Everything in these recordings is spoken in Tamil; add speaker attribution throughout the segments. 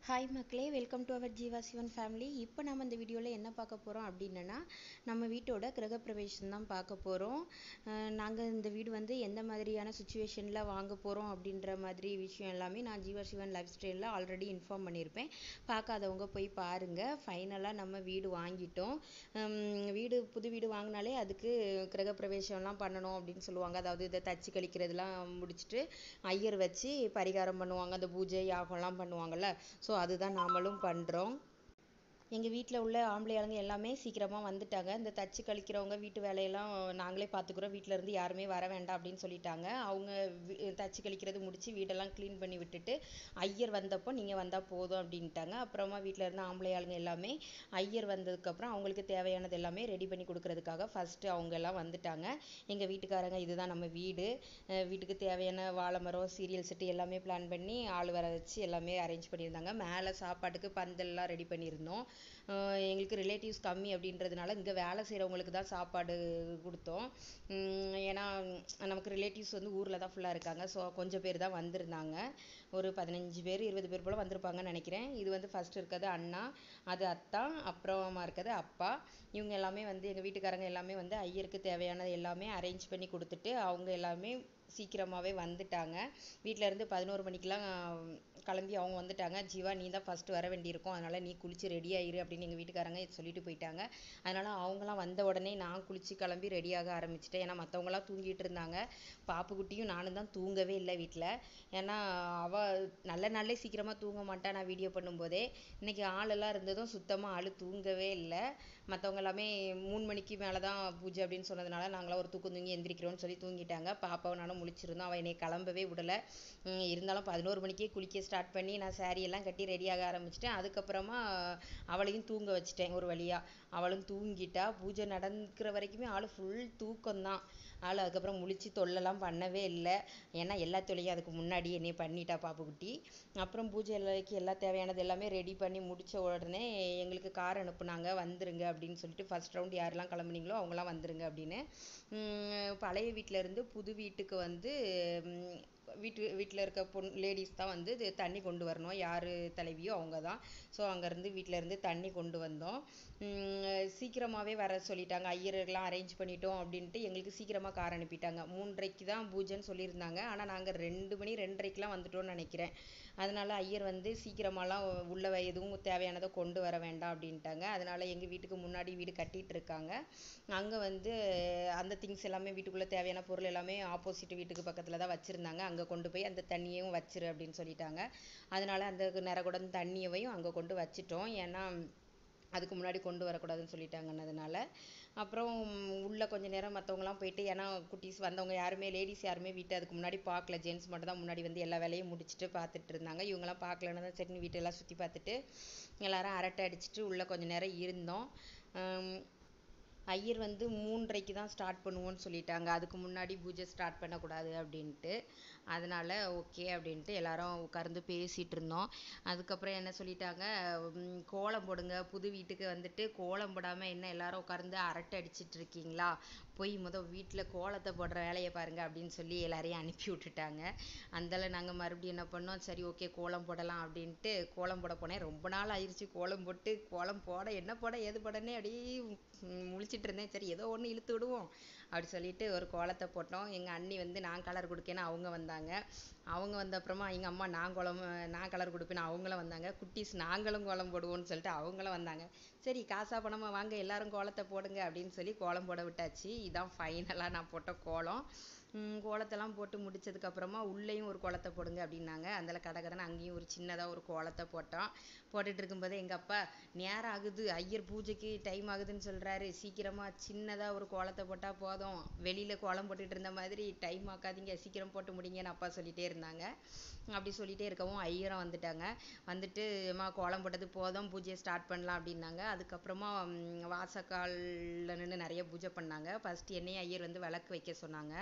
Speaker 1: ஹாய் மக்களே welcome to our Jeeva Sivan family இப்போ நம்ம இந்த வீடியோவில் என்ன பார்க்க போகிறோம் அப்படின்னா நம்ம வீட்டோட கிரகப்பிரவேசம் தான் பார்க்க போகிறோம் நாங்கள் இந்த வீடு வந்து எந்த மாதிரியான சுச்சுவேஷனில் வாங்க போகிறோம் அப்படின்ற மாதிரி விஷயம் எல்லாமே நான் ஜீவா சிவன் லைஃப் ஸ்டைலில் ஆல்ரெடி இன்ஃபார்ம் பண்ணியிருப்பேன் பார்க்காதவங்க போய் பாருங்கள் ஃபைனலாக நம்ம வீடு வாங்கிட்டோம் ஹம், வீடு புது வீடு வாங்கினாலே அதுக்கு கிரகப்பிரவேசம்லாம் பண்ணணும் அப்படின்னு சொல்லுவாங்க அதாவது இதை தச்சு கழிக்கிறதுலாம் முடிச்சுட்டு ஐயர் வச்சு பரிகாரம் பண்ணுவாங்க அந்த பூஜை யாகம்லாம் பண்ணுவாங்கல்ல ஸோ அதுதான் நாமளும் பண்ணுறோம் எங்கள் வீட்டில் உள்ள ஆம்பளை ஆளுங்க எல்லாமே சீக்கிரமாக வந்துட்டாங்க இந்த தச்சு கழிக்கிறவங்க வீட்டு வேலையெல்லாம் நாங்களே பார்த்துக்குறோம் வீட்டில் இருந்து யாருமே வர வேண்டாம் அப்படின்னு சொல்லிட்டாங்க அவங்க வி- தச்சு கழிக்கிறது முடிச்சு வீடெல்லாம் க்ளீன் பண்ணி விட்டுட்டு ஐயர் வந்தப்போ நீங்கள் வந்தால் போதும் அப்படின்ட்டாங்க அப்புறமா வீட்டில் இருந்த ஆம்பளை ஆளுங்க எல்லாமே ஐயர் வந்ததுக்கப்புறம் அவங்களுக்கு தேவையானது எல்லாமே ரெடி பண்ணி கொடுக்கறதுக்காக ஃபஸ்ட்டு அவங்க எல்லாம் வந்துட்டாங்க எங்கள் வீட்டுக்காரங்க இதுதான் நம்ம வீடு அஹ் வீட்டுக்கு தேவையான வாழை மரம் சீரியல் செட்டு எல்லாமே பிளான் பண்ணி ஆள் வர வச்சு எல்லாமே அரேஞ்ச் பண்ணியிருந்தாங்க மேலே சாப்பாட்டுக்கு பந்தல்லாம் ரெடி பண்ணியிருந்தோம் அஹ் எங்களுக்கு ரிலேட்டிவ்ஸ் கம்மி அப்படின்றதுனால இங்கே வேலை செய்கிறவங்களுக்கு தான் சாப்பாடு கொடுத்தோம் உம் ஏன்னா நமக்கு ரிலேட்டிவ்ஸ் வந்து ஊரில் தான் ஃபுல்லாக இருக்காங்க ஸோ கொஞ்சம் பேர் தான் வந்திருந்தாங்க ஒரு பதினஞ்சு பேர் இருபது பேர் போல் வந்திருப்பாங்கன்னு நினைக்கிறேன் இது வந்து ஃபர்ஸ்ட் இருக்கிறது அண்ணா அது அத்தா அப்புறமா இருக்கிறது அப்பா இவங்க எல்லாமே வந்து எங்கள் வீட்டுக்காரங்க எல்லாமே வந்து ஐயருக்கு தேவையானது எல்லாமே அரேஞ்ச் பண்ணி கொடுத்துட்டு அவங்க எல்லாமே சீக்கிரமாகவே வந்துட்டாங்க வீட்டில் இருந்து பதினோரு மணிக்கெலாம் கிளம்பி அவங்க வந்துட்டாங்க ஜீவா நீ தான் ஃபர்ஸ்ட் வர வேண்டியிருக்கும் அதனால நீ குளிச்சு ரெடி ஆயிரு அப்படின்னு எங்கள் வீட்டுக்காரங்க சொல்லிட்டு போயிட்டாங்க அதனால அவங்களாம் வந்த உடனே நான் குளிச்சு கிளம்பி ரெடியாக ஆரம்பிச்சிட்டேன் ஏன்னா மற்றவங்களாம் தூங்கிட்டு இருந்தாங்க பாப்புக்குட்டியும் நானும் தான் தூங்கவே இல்லை வீட்டில் ஏன்னா அவ நல்ல நாள்லே சீக்கிரமாக தூங்க மாட்டா நான் வீடியோ பண்ணும்போதே இன்னைக்கு ஆளெல்லாம் இருந்ததும் சுத்தமாக ஆள் தூங்கவே இல்லை மற்றவங்க எல்லாமே மூணு மணிக்கு மேலே தான் பூஜை அப்படின்னு சொன்னதுனால நாங்களாம் ஒரு தூக்கம் தூங்கி எந்திரிக்கிறோம்னு சொல்லி தூங்கிட்டாங்க பாப்பாவை நானும் முழிச்சிருந்தோம் அவள் என்னை கிளம்பவே விடலை உம் இருந்தாலும் பதினோரு மணிக்கே குளிக்க ஸ்டார்ட் பண்ணி நான் saree எல்லாம் கட்டி ரெடியாக ஆரம்பிச்சிட்டேன் அதுக்கப்புறமா அவளையும் தூங்க வச்சிட்டேன் ஒரு வழியா அவளும் தூங்கிட்டா பூஜை நடக்கிற வரைக்குமே ஆள் ஃபுல் தூக்கம்தான் ஆள் அதுக்கப்புறம் முழிச்சு தொல்லலாம் பண்ணவே இல்லை ஏன்னா எல்லா தொல்லையும் அதுக்கு முன்னாடி என்னைய பண்ணிட்டா பாப்புக்குட்டி அப்புறம் பூஜை எல்லைக்கு எல்லா தேவையானது எல்லாமே ரெடி பண்ணி முடிச்ச உடனே எங்களுக்கு கார் அனுப்புனாங்க வந்துருங்க அப்படின்னு சொல்லிட்டு ஃபர்ஸ்ட் ரவுண்ட் யாரெல்லாம் கிளம்புனீங்களோ அவங்களாம் வந்துருங்க அப்படின்னு உம் பழைய வீட்ல இருந்து புது வீட்டுக்கு வந்து உம் வீட்டு வீட்டில் இருக்க பொண் லேடிஸ் தான் வந்து இது தண்ணி கொண்டு வரணும் யார் தலைவியோ அவங்க தான் ஸோ அங்கேருந்து இருந்து தண்ணி கொண்டு வந்தோம் உம் சீக்கிரமாகவே வர சொல்லிட்டாங்க ஐயரெல்லாம் அரேஞ்ச் பண்ணிட்டோம் அப்படின்ட்டு எங்களுக்கு சீக்கிரமாக கார் அனுப்பிட்டாங்க மூன்றரைக்கு தான் பூஜைன்னு சொல்லியிருந்தாங்க ஆனால் நாங்கள் ரெண்டு மணி ரெண்டரைக்கெலாம் வந்துட்டோம்னு நினைக்கிறேன் அதனால ஐயர் வந்து சீக்கிரமாலாம் உள்ள வ- எதுவும் தேவையானதை கொண்டு வர வேண்டாம் அப்படின்ட்டாங்க அதனால எங்கள் வீட்டுக்கு முன்னாடி வீடு கட்டிட்டு இருக்காங்க அங்கே வந்து அந்த திங்ஸ் எல்லாமே வீட்டுக்குள்ளே தேவையான பொருள் எல்லாமே ஆப்போசிட் வீட்டுக்கு பக்கத்தில் தான் வச்சுருந்தாங்க அங்கே கொண்டு போய் அந்த தண்ணியையும் வச்சிரு அப்படின்னு சொல்லிட்டாங்க அதனால அந்த நிறகுடம் தண்ணியவையும் அங்கே கொண்டு வச்சிட்டோம் ஏன்னா அதுக்கு முன்னாடி கொண்டு வரக்கூடாதுன்னு சொல்லிட்டாங்கன்னதுனால அப்புறம் உள்ள கொஞ்ச நேரம் மற்றவங்கலாம் போயிட்டு ஏன்னா குட்டீஸ் வந்தவங்க யாருமே லேடிஸ் யாருமே வீட்டை அதுக்கு முன்னாடி பார்க்கல ஜென்ஸ் மட்டும் தான் முன்னாடி வந்து எல்லா வேலையும் முடிச்சுட்டு பார்த்துட்டு இருந்தாங்க இவங்கெல்லாம் பார்க்கலன்னு தான் சரி வீட்டெல்லாம் சுற்றி பார்த்துட்டு எல்லாரும் அரட்டை அடிச்சிட்டு உள்ள கொஞ்ச நேரம் இருந்தோம் ஹம் ஐயர் வந்து மூன்றரைக்கு தான் ஸ்டார்ட் பண்ணுவோம்னு சொல்லிட்டாங்க அதுக்கு முன்னாடி பூஜை ஸ்டார்ட் பண்ணக்கூடாது அப்படின்ட்டு அதனால ஓகே அப்படின்ட்டு எல்லாரும் உட்கார்ந்து பேசிட்டு இருந்தோம் அதுக்கப்புறம் என்ன சொல்லிட்டாங்க உம், கோலம் போடுங்க புது வீட்டுக்கு வந்துட்டு கோலம் போடாம என்ன எல்லாரும் உட்கார்ந்து அரட்டை அடிச்சிட்டு இருக்கீங்களா போய் முத வீட்டுல கோலத்தை போடுற வேலையை பாருங்க அப்படின்னு சொல்லி எல்லாரையும் அனுப்பி விட்டுட்டாங்க அந்தால நாங்க மறுபடியும் என்ன பண்ணோம் சரி ஓகே கோலம் போடலாம் அப்படின்ட்டு கோலம் போட போனேன் ரொம்ப நாள் ஆயிருச்சு கோலம் போட்டு கோலம் போட என்ன போட ஏது போடனே அப்படியே உம் முழிச்சிட்டு இருந்தேன் சரி ஏதோ ஒண்ணு இழுத்து விடுவோம் அப்படி சொல்லிட்டு ஒரு கோலத்தை போட்டோம் எங்க அண்ணி வந்து நான் கலர் கொடுக்கேன்னு அவங்க வந்தாங்க அவங்க வந்த அப்புறமா எங்க அம்மா நான் கோலம் நான் கலர் கொடுப்பேன்னு அவங்களும் வந்தாங்க குட்டீஸ் நாங்களும் கோலம் போடுவோம்னு சொல்லிட்டு அவங்களும் வந்தாங்க சரி காசா பணமா வாங்க எல்லாரும் கோலத்தை போடுங்க அப்படின்னு சொல்லி கோலம் போட விட்டாச்சு இதான் ஃபைனலா நான் போட்ட கோலம் உம் கோலத்தெல்லாம் போட்டு முடிச்சதுக்கு அப்புறமா உள்ளேயும் ஒரு கோலத்தை போடுங்க அப்படின்னாங்க அதில் கடகடன்னு அங்கேயும் ஒரு சின்னதா ஒரு கோலத்தை போட்டோம் போட்டுட்டு இருக்கும்போதே எங்க அப்பா நேரம் ஆகுது ஐயர் பூஜைக்கு டைம் ஆகுதுன்னு சொல்றாரு சீக்கிரமா சின்னதா ஒரு கோலத்தை போட்டா போதும் வெளியில கோலம் போட்டுட்டு இருந்த மாதிரி டைம் ஆக்காதீங்க சீக்கிரம் போட்டு முடிங்கன்னு அப்பா சொல்லிட்டே இருந்தாங்க அப்படி சொல்லிட்டே இருக்கவும் ஐயரும் வந்துட்டாங்க வந்துட்டு அம்மா கோலம் போட்டது போதும் பூஜையை ஸ்டார்ட் பண்ணலாம் அப்படின்னாங்க அதுக்கப்புறமா ம், வாசக்கால்ல நின்று நிறைய பூஜை பண்ணாங்க ஃபர்ஸ்ட் என்னையும் ஐயர் வந்து விளக்கு வைக்க சொன்னாங்க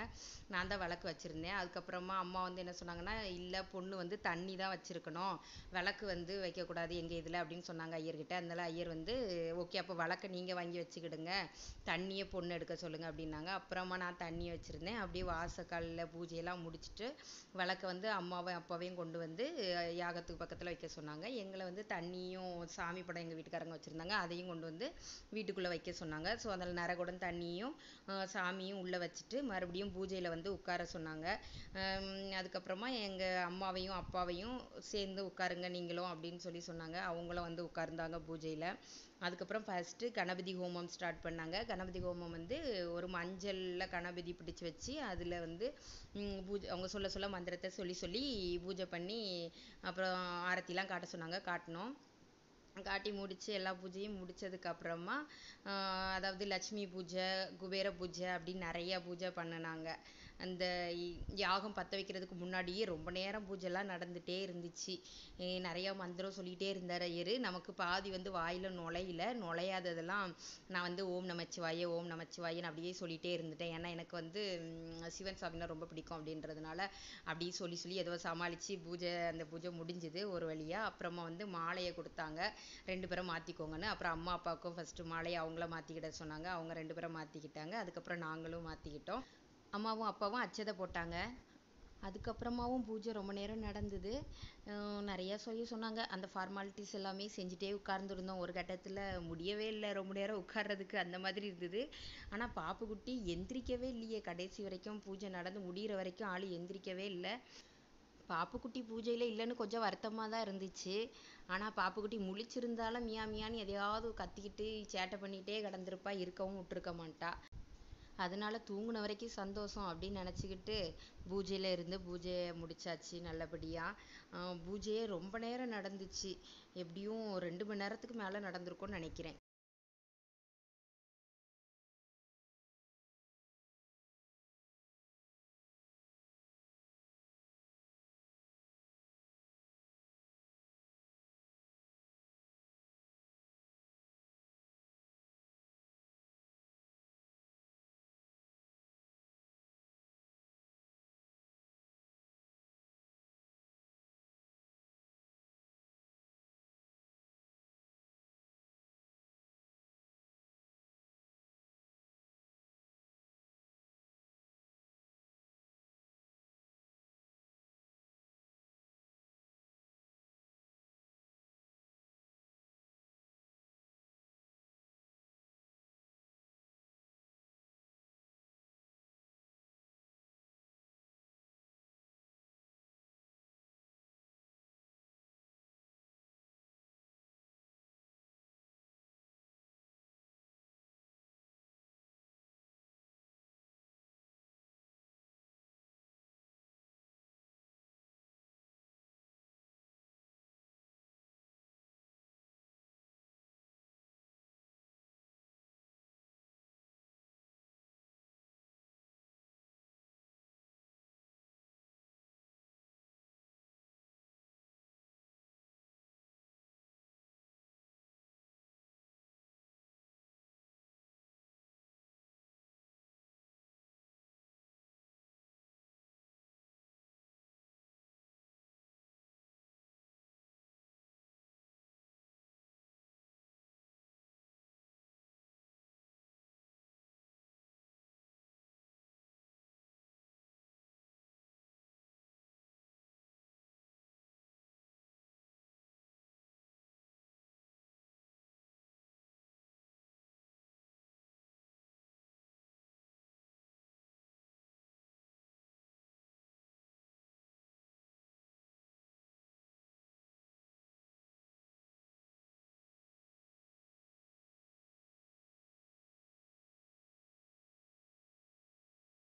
Speaker 1: நான் தான் விளக்கு வச்சுருந்தேன் அதுக்கப்புறமா அம்மா வந்து என்ன சொன்னாங்கன்னா இல்லை பொண்ணு வந்து தண்ணி தான் வச்சுருக்கணும் விளக்கு வந்து வைக்கக்கூடாது எங்கள் இதில் அப்படின்னு சொன்னாங்க ஐயர்கிட்ட அதனால ஐயர் வந்து ஓகே அப்போ விளக்க நீங்கள் வாங்கி வச்சுக்கிடுங்க தண்ணியை பொண்ணு எடுக்க சொல்லுங்கள் அப்படின்னாங்க அப்புறமா நான் தண்ணி வச்சுருந்தேன் அப்படியே வாசக்காலில் பூஜையெல்லாம் முடிச்சுட்டு விளக்க வந்து அம்மாவையும் அப்பாவையும் கொண்டு வந்து யாகத்துக்கு பக்கத்தில் வைக்க சொன்னாங்க எங்களை வந்து தண்ணியும் சாமி படம் எங்கள் வீட்டுக்காரங்க வச்சுருந்தாங்க அதையும் கொண்டு வந்து வீட்டுக்குள்ளே வைக்க சொன்னாங்க ஸோ அதில் நரகுடம் தண்ணியும் சாமியும் உள்ளே வச்சுட்டு மறுபடியும் பூஜையில் வந்து உட்கார சொன்னாங்க அதுக்கப்புறமா எங்கள் அம்மாவையும் அப்பாவையும் சேர்ந்து உட்காருங்க நீங்களும் அப்படின்னு சொல்லி சொன்னாங்க அவங்களும் வந்து உட்கார்ந்தாங்க பூஜையில் அதுக்கப்புறம் ஃபஸ்ட்டு கணபதி ஹோமம் ஸ்டார்ட் பண்ணாங்க கணபதி ஹோமம் வந்து ஒரு மஞ்சளில் கணபதி பிடிச்சி வச்சு அதில் வந்து பூஜை அவங்க சொல்ல சொல்ல மந்திரத்தை சொல்லி சொல்லி பூஜை பண்ணி அப்புறம் ஆரத்திலாம் காட்ட சொன்னாங்க காட்டினோம் காட்டி முடித்து எல்லா பூஜையும் முடிச்சதுக்கு அப்புறமா அதாவது லட்சுமி பூஜை குபேர பூஜை அப்படின்னு நிறைய பூஜை பண்ணினாங்க அந்த யாகம் பற்ற வைக்கிறதுக்கு முன்னாடியே ரொம்ப நேரம் பூஜைலாம் நடந்துகிட்டே இருந்துச்சு நிறையா மந்திரம் சொல்லிகிட்டே இருந்தார் ஐயர் நமக்கு பாதி வந்து வாயில் நுழையில நுழையாததெல்லாம் நான் வந்து ஓம் நமச்சிவாய ஓம் நமச்சிவாயன்னு அப்படியே சொல்லிகிட்டே இருந்துட்டேன் ஏன்னா எனக்கு வந்து சிவன் சாமினா ரொம்ப பிடிக்கும் அப்படின்றதுனால அப்படியே சொல்லி சொல்லி ஏதோ சமாளித்து பூஜை அந்த பூஜை முடிஞ்சுது ஒரு வழியாக அப்புறமா வந்து மாலையை கொடுத்தாங்க ரெண்டு பேரும் மாற்றிக்கோங்கன்னு அப்புறம் அம்மா அப்பாவுக்கும் ஃபஸ்ட்டு மாலையை அவங்கள மாற்றிக்கிட சொன்னாங்க அவங்க ரெண்டு பேரும் மாற்றிக்கிட்டாங்க அதுக்கப்புறம் நாங்களும் மாற்றிக்கிட்டோம் அம்மாவும் அப்பாவும் அச்சதை போட்டாங்க அதுக்கப்புறமாவும் பூஜை ரொம்ப நேரம் நடந்தது நிறையா சொல்லி சொன்னாங்க அந்த ஃபார்மாலிட்டிஸ் எல்லாமே செஞ்சுட்டே உட்கார்ந்துருந்தோம் ஒரு கட்டத்தில் முடியவே இல்லை ரொம்ப நேரம் உட்கார்றதுக்கு அந்த மாதிரி இருந்தது ஆனால் பாப்புக்குட்டி எந்திரிக்கவே இல்லையே கடைசி வரைக்கும் பூஜை நடந்து முடிகிற வரைக்கும் ஆள் எந்திரிக்கவே இல்லை பாப்புக்குட்டி பூஜையில் இல்லைன்னு கொஞ்சம் வருத்தமாக தான் இருந்துச்சு ஆனால் பாப்புக்குட்டி முழிச்சிருந்தாலும் மியா மியான்னு எதையாவது கத்திக்கிட்டு சேட்டை பண்ணிகிட்டே கிடந்திருப்பா இருக்கவும் விட்டுருக்க மாட்டா அதனால தூங்குன வரைக்கும் சந்தோஷம் அப்படின்னு நினச்சிக்கிட்டு பூஜையில் இருந்து பூஜையை முடிச்சாச்சு நல்லபடியாக பூஜையே ரொம்ப நேரம் நடந்துச்சு எப்படியும் ரெண்டு மணி நேரத்துக்கு மேலே நடந்திருக்கும்னு நினைக்கிறேன்